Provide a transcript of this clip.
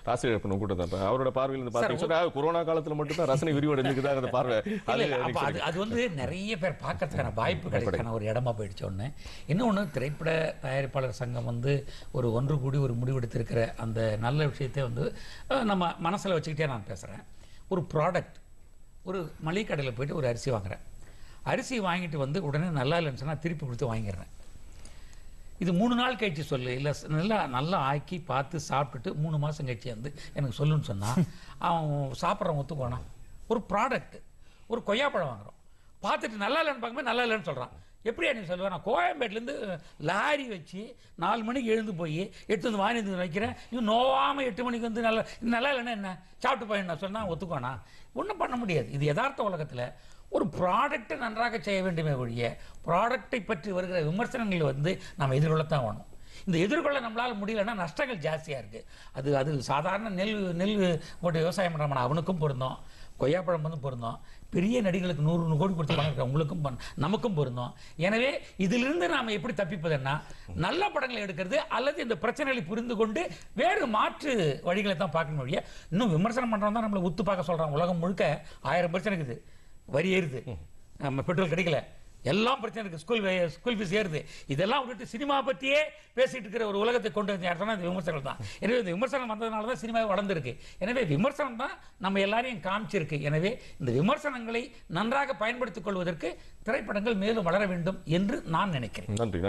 ஆசிரியர் பண்ண கூட தான் அவரோட பார்வையில் இருந்து பார்த்தீங்கன்னா சொன்னா, கொரோனா காலத்துல மட்டும் தான் ரசனை விரிவடைஞ்சுக்குதா அந்த பார்வை இல்ல, அது இல்ல, அப்ப நீங்க அது அது வந்து நிறைய பேர் பார்க்கறதுக்கான வாய்ப்பு கிடைக்கான ஒரு இடமா போயிடுச்சு ஒன்று இன்னொன்று திரைப்பட தயாரிப்பாளர் சங்கம் வந்து ஒரு ஒன்று கூடி ஒரு முடிவெடுத்திருக்கிற அந்த நல்ல விஷயத்தை வந்து அஹ், நம்ம மனசுல வச்சுக்கிட்டே நான் பேசுறேன் ஒரு ப்ராடக்ட் ஒரு மளிகை கடையில் போயிட்டு ஒரு அரிசி வாங்குறேன் அரிசி வாங்கிட்டு வந்து உடனே நல்லா இல்லைன்னு சொன்னா திருப்பி கொடுத்து வாங்கிடுறேன் இது மூணு நாள் கழிச்சு சொல்லு இல்லை நல்லா நல்லா ஆக்கி பார்த்து சாப்பிட்டுட்டு மூணு மாதம் கழிச்சு வந்து எனக்கு சொல்லுன்னு சொன்னால் அவன் சாப்பிட்றவன் ஒத்துக்கோனா ஒரு ப்ராடக்ட் ஒரு கொய்யாப்பழம் வாங்குறோம் பார்த்துட்டு நல்லா இல்லைன்னு பார்க்கும்போது நல்லா இல்லைன்னு சொல்கிறான் எப்படியா நீ சொல்லுவேன் நான் கோயம்பேட்டிலேருந்து லாரி வச்சு நாலு மணிக்கு எழுந்து போய் எடுத்து வந்து வாங்கி வந்து வைக்கிறேன் இவன் நோவாமல் எட்டு மணிக்கு வந்து நல்லா இது நல்லா இல்லைன்னா என்ன சாப்பிட்டு போய் நான் சொன்னால் ஒத்துக்கோனா ஒன்றும் பண்ண முடியாது இது யதார்த்த உலகத்தில் ஒரு ப்ராடக்ட்டை நன்றாக செய்ய வேண்டுமே ஒழிய ப்ராடக்ட்டை பற்றி வருகிற விமர்சனங்கள் வந்து நாம் எதிர்கொள்ளத்தான் வேணும் இந்த எதிர்கொள்ள நம்மளால் முடியலன்னா நஷ்டங்கள் ஜாஸ்தியாக இருக்குது அது அது சாதாரண நெல் நெல் போட்டு விவசாயம் பண்ணுறோம்னா அவனுக்கும் பொருந்தோம் கொய்யாப்பழம் வந்து பொருந்தோம் பெரிய நடிகளுக்கு நூறு நூறு கோடி கொடுத்து பணம் இருக்கு உங்களுக்கும் பொருந்தும், நமக்கும் பொருந்தோம் எனவே இதிலிருந்து நாம் எப்படி தப்பிப்பதுன்னா நல்ல படங்களை எடுக்கிறது அல்லது இந்த பிரச்சனைகளை புரிந்து கொண்டு வேறு மாற்று வழிகளை தான் பார்க்கணும் ஒழிய இன்னும் விமர்சனம் பண்ணுறோம் தான் நம்மளை உத்து பார்க்க சொல்கிறாங்க உலகம் முழுக்க ஆயிரம் பிரச்சனை இருக்குது வரி ஏறுது நம்ம பெட்ரோல் கிடைக்கல எல்லாம் பிரச்சனை இருக்கு ஸ்கூல் ஸ்கூல் ஃபீஸ் ஏறுது இதெல்லாம் விட்டுட்டு சினிமா பற்றியே பேசிட்டு இருக்கிற ஒரு உலகத்தை கொண்டு வந்து யார் சொன்னா இந்த விமர்சனம் தான் எனவே இந்த விமர்சனம் வந்ததுனால தான் சினிமா வளர்ந்துருக்கு எனவே விமர்சனம் தான் நம்ம எல்லாரையும் காமிச்சிருக்கு எனவே இந்த விமர்சனங்களை நன்றாக பயன்படுத்திக் கொள்வதற்கு திரைப்படங்கள் மேலும் வளர வேண்டும் என்று நான் நினைக்கிறேன் நன்றி